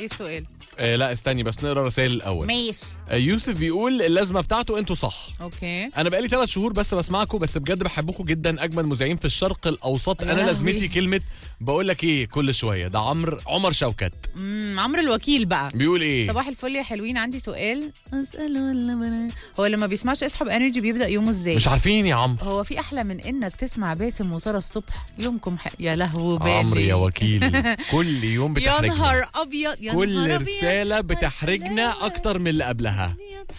ايه السؤال آه لا استني بس نقرا رسائل الاول ماشي آه يوسف بيقول اللازمه بتاعته انتوا صح اوكي انا بقالي ثلاث شهور بس بسمعكم بس بجد بحبكم جدا اجمل مذيعين في الشرق الاوسط يا انا لهوي. لازمتي كلمه بقول لك ايه كل شويه ده عمرو عمر شوكت امم عمرو الوكيل بقى بيقول ايه صباح الفل يا حلوين عندي سؤال اساله ولا بنا هو لما بيسمعش اسحب انرجي بيبدا يومه ازاي مش عارفين يا عمرو هو في احلى من انك تسمع باسم وساره الصبح يومكم ح... يا لهو بالي عمرو يا وكيل كل يوم يا بتحرجنا نهار ابيض يا كل نهار أبيض. رساله بتحرجنا اكتر من اللي قبلها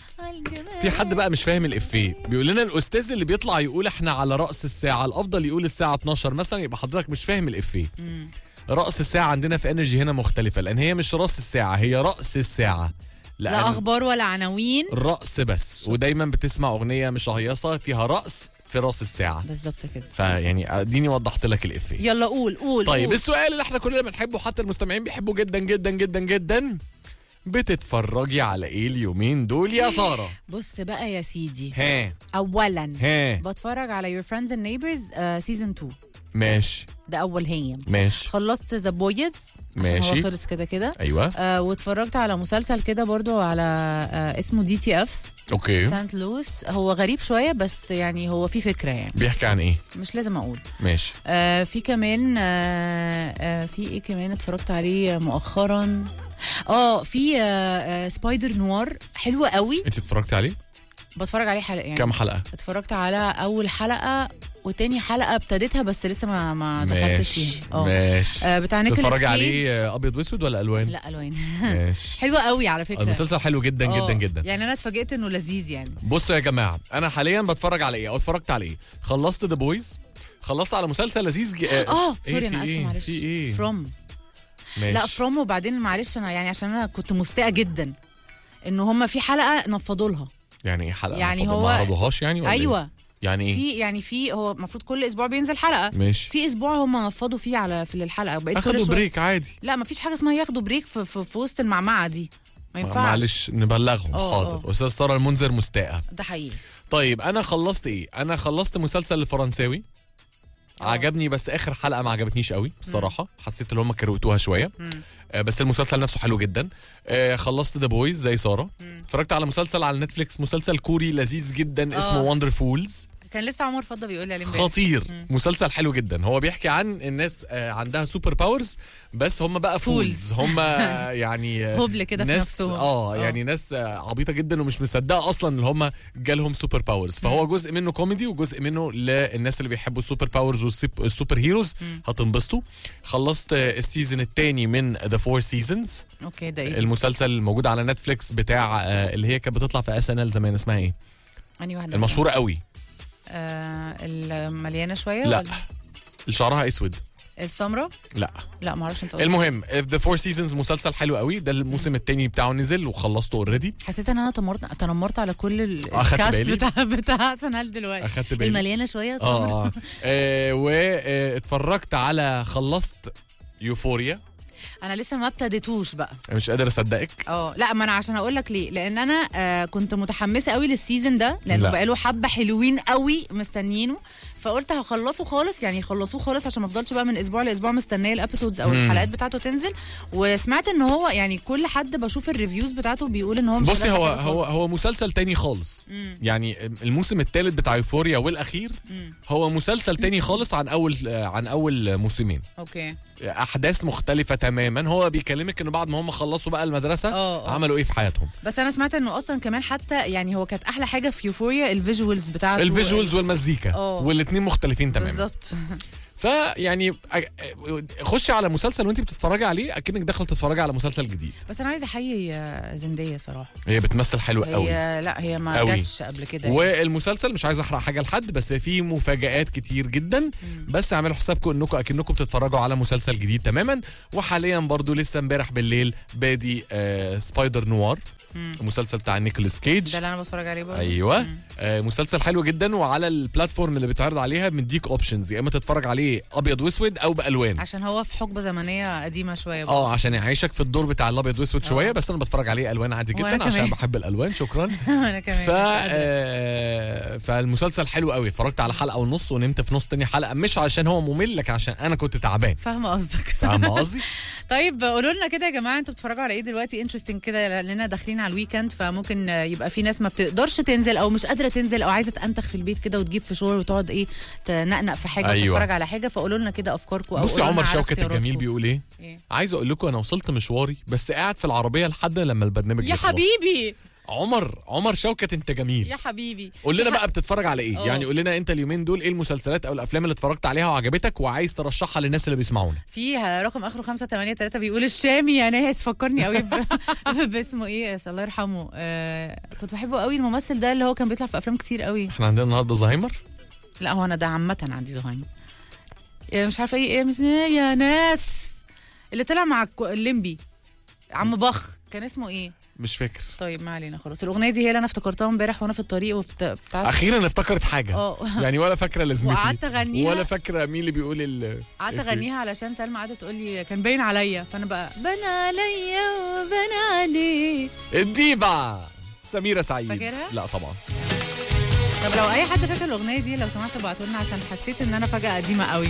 في حد بقى مش فاهم الافيه بيقول لنا الاستاذ اللي بيطلع يقول احنا على راس الساعه الافضل يقول الساعه 12 مثلا يبقى حضرتك مش فاهم الافيه راس الساعه عندنا في انرجي هنا مختلفه لان هي مش راس الساعه هي راس الساعه لا لأن اخبار ولا عناوين رأس بس ودايما بتسمع أغنية مش هيصة فيها رأس في راس الساعة بالظبط كده فيعني اديني وضحت لك الإفيه يلا قول قول طيب قول. السؤال اللي احنا كلنا بنحبه حتى المستمعين بيحبوا جدا جدا جدا جدا بتتفرجي على ايه اليومين دول يا سارة بص بقى يا سيدي ها اولا ها بتفرج على Your Friends and Neighbors سيزون 2 ماشي ده اول هيم ماشي خلصت ذا بويز عشان ماشي. هو خلص كده كده ايوه آه واتفرجت على مسلسل كده برضو على آه اسمه دي تي اف اوكي سانت لويس هو غريب شويه بس يعني هو في فكره يعني بيحكي عن ايه مش لازم اقول ماشي آه في كمان آه آه في ايه كمان اتفرجت عليه مؤخرا اه في آه آه سبايدر نوار حلو قوي انت اتفرجتي عليه بتفرج عليه حلقه يعني كام حلقة اتفرجت على اول حلقه وتاني حلقه ابتديتها بس لسه ما ما دخلتش ماشي فيها اه ماشي آه، بتاع نيكولاس تتفرجي كيج عليه آه، ابيض واسود ولا الوان لا الوان ماشي حلوه قوي على فكره المسلسل حلو جدا آه، جدا جدا يعني انا اتفاجئت انه لذيذ يعني بصوا يا جماعه انا حاليا بتفرج على ايه او اتفرجت على ايه خلصت ذا بويز خلصت على مسلسل لذيذ ج... اه إيه سوري في انا اسفه إيه؟ معلش في ايه فروم ماشي لا فروم وبعدين معلش انا يعني عشان انا كنت مستاءه جدا ان هم في حلقه نفضوا لها يعني ايه حلقه يعني المفروض هو- ما عرضوهاش يعني ولا إيه؟ ايوه يعني ايه في يعني في هو المفروض كل اسبوع بينزل حلقه ماشي في اسبوع هم نفضوا فيه على في الحلقه بقيت كل اخدوا شوية- بريك عادي لا ما فيش حاجه اسمها ياخدوا بريك في, في, في وسط المعمعه دي ما ينفعش معلش نبلغهم آه، حاضر آه. استاذ ساره المنذر مستاءه ده حقيقي طيب انا خلصت ايه انا خلصت مسلسل الفرنساوي عجبني بس اخر حلقه ما عجبتنيش قوي بصراحه حسيت ان هم كروتوها شويه آه، بس المسلسل نفسه حلو جدا آه، خلصت ذا بويز زي ساره اتفرجت على مسلسل على نتفليكس مسلسل كوري لذيذ جدا اسمه آه. وندر فولز كان لسه عمر فضه بيقول لي عليه امبارح. خطير مسلسل حلو جدا هو بيحكي عن الناس آه، عندها سوبر باورز بس هم بقى فولز Fools. هم يعني آه، هبل كده في ناس نفسهم. اه آه. يعني ناس آه، عبيطه جدا ومش مصدقه اصلا ان هم جالهم سوبر باورز فهو جزء منه كوميدي وجزء منه للناس اللي بيحبوا السوبر باورز والسوبر هيروز هتنبسطوا خلصت آه، السيزون الثاني من ذا فور سيزونز اوكي ده ايه المسلسل الموجود على نتفليكس بتاع آه، اللي هي كانت بتطلع في اس ان ال زمان اسمها ايه انهي واحده المشهوره قوي آه المليانه شويه لا ولا؟ اللي شعرها اسود السمراء لا لا ما اعرفش انت قلت. المهم ذا فور سيزونز مسلسل حلو قوي ده الموسم الثاني بتاعه نزل وخلصته اوريدي حسيت ان انا تمرت تنمرت على كل ال- أخدت الكاست بالي. بتاع بتاع سنهال دلوقتي اخدت بالي المليانه شويه سمراء اه اه, آه واتفرجت على خلصت يوفوريا انا لسه ما ابتديتوش بقى مش قادر اصدقك اه لا ما انا عشان اقول لك ليه لان انا آه كنت متحمسه قوي للسيزون ده لانه لا. بقاله حبه حلوين قوي مستنيينه فقلت هخلصه خالص يعني خلصوه خالص عشان ما افضلش بقى من اسبوع لاسبوع مستنيه الابيسودز او الحلقات بتاعته تنزل وسمعت ان هو يعني كل حد بشوف الريفيوز بتاعته بيقول ان هو مش بصي ألذ هو حاجة هو خالص. هو مسلسل تاني خالص يعني الموسم الثالث بتاع يوفوريا والاخير هو مسلسل تاني خالص عن اول آه، عن اول موسمين اوكي احداث مختلفه تماما هو بيكلمك انه بعد ما هم خلصوا بقى المدرسه اه، اه. عملوا ايه في حياتهم بس انا سمعت انه اصلا كمان حتى يعني هو كانت احلى حاجه في يوفوريا الفيجوالز بتاعته الفيجوالز والمزيكا اه. والاثنين مختلفين تماما بالظبط فيعني أ- خشي على مسلسل وانت بتتفرجي عليه اكنك داخله تتفرجي على مسلسل جديد بس انا عايزه احيي آه، زنديه صراحه هي بتمثل حلو قوي هي لا هي ما قوي. جاتش قبل كده يعني. والمسلسل مش عايز احرق حاجه لحد بس فيه مفاجآت كتير جدا بس اعملوا حسابكم انكم اكنكم بتتفرجوا على مسلسل جديد تماما وحاليا برضو لسه امبارح بالليل بادي آه سبايدر نوار المسلسل بتاع نيكولاس كيج ده اللي انا بتفرج عليه برضه ايوه آه مسلسل حلو جدا وعلى البلاتفورم اللي بيتعرض عليها مديك اوبشنز يا اما تتفرج عليه ابيض واسود او بالوان عشان هو في حقبه زمنيه قديمه شويه برضه. اه عشان يعيشك في الدور بتاع الابيض واسود شويه بس انا بتفرج عليه الوان عادي وأنا جدا عشان كمان. بحب الالوان شكرا انا كمان ف مش قادرة. آه، فالمسلسل حلو قوي اتفرجت على حلقه ونص ونمت في نص تاني حلقه مش عشان هو ممل لكن عشان انا كنت تعبان فاهمه قصدك فاهم قصدي طيب قولوا لنا كده يا جماعه انتوا بتتفرجوا على ايه دلوقتي انترستنج كده لاننا داخلين على الويكند فممكن يبقى في ناس ما بتقدرش تنزل او مش قادره تنزل او عايزه تنتخ في البيت كده وتجيب فشار وتقعد ايه تنقنق في حاجه أيوة. وتتفرج على حاجه فقولوا لنا كده افكاركم او بصي قولوا لنا عمر على شوكت الجميل اختياراتكم. بيقول ايه إيه؟ عايز اقول لكم انا وصلت مشواري بس قاعد في العربيه لحد لما البرنامج يا يخلص. حبيبي عمر عمر شوكت انت جميل يا حبيبي قول لنا بقى بتتفرج على ايه اه. يعني قول لنا انت اليومين دول ايه المسلسلات او الافلام اللي اتفرجت عليها وعجبتك وعايز ترشحها للناس اللي بيسمعونا في رقم اخره 583 بيقول الشامي يا ناس فكرني قوي ب... باسمه ايه الله يرحمه آه كنت بحبه قوي الممثل ده اللي هو كان بيطلع في افلام كتير قوي احنا عندنا النهارده زهايمر لا هو انا ده عامه عندي زهايمر إيه مش عارفه ايه ايه مش إيه يا ناس اللي طلع مع الكو- الليمبي عم بخ كان اسمه ايه مش فاكر طيب ما علينا خلاص الاغنيه دي هي اللي انا افتكرتها امبارح وانا في الطريق وفت... بتاعت اخيرا افتكرت حاجه اه يعني ولا فاكره لازمتي وقعدت أغنيها. ولا فاكره مين اللي بيقول ال قعدت الإفيه. اغنيها علشان سلمى قعدت تقول لي كان باين عليا فانا بقى بان عليا وبان عليك الديفا سميرة سعيد فاكرها؟ لا طبعا طب لو اي حد فاكر الاغنيه دي لو سمحت ابعتوا لنا عشان حسيت ان انا فجاه قديمه قوي